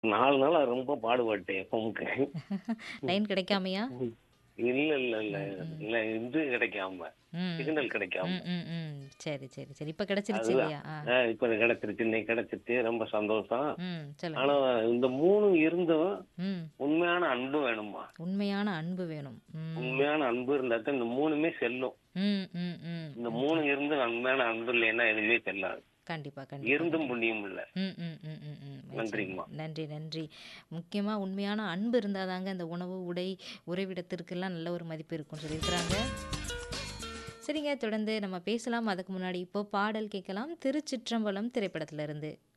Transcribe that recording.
4 நாளா ரொம்ப பாடுபட்டேன் ஃபோனுக்கு. லைன் கிடைக்காமயா? இல்ல, இல்ல, இல்ல. ம், ம். இல்ல இது கிடைக்காம. ம். சிக்னல் கிடைக்காம. ம், ம், ம். சரி, சரி, சரி. இப்ப கிடைச்சிருச்சு அதுதான். இல்லையா? ஆ. ஆ இப்ப கிடைச்சிருச்சு. இன்னைக்கு கிடைச்சிருச்சு. ரொம்ப சந்தோஷம். ம். ஆனா சொல்லுங்க. இந்த 3 இருந்தும் ம். உண்மையான அன்பு வேணும்மா. உண்மையான அன்பு வேணும். ம். உண்மையான அன்பு இருந்தா தான் இந்த 3மே செல்லும். ம், ம், ம். இந்த ம். 3 இருந்து உண்மையான அன்பு இல்லைன்னா எதுவுமே செல்லாது. கண்டிப்பா, கண்டிப்பா, இருந்தும் கண்டிப்பா. புண்ணியம் இல்ல. ம், ம், ம், ம், ம். நிச்சயமா. நன்றிங்கம்மா. நன்றி, நன்றி. முக்கியமா உண்மையான அன்பு இருந்தா தாங்க இந்த உணவு, உடை, உறைவிடத்திற்கெல்லாம் நல்ல ஒரு மதிப்பு இருக்கும்னு சொல்லியிருக்கிறாங்க. சரிங்க, தொடர்ந்து நம்ம பேசலாம். அதுக்கு முன்னாடி இப்போ பாடல் கேட்கலாம். திருச்சிற்றம்பலம் திரைப்படத்திலிருந்து.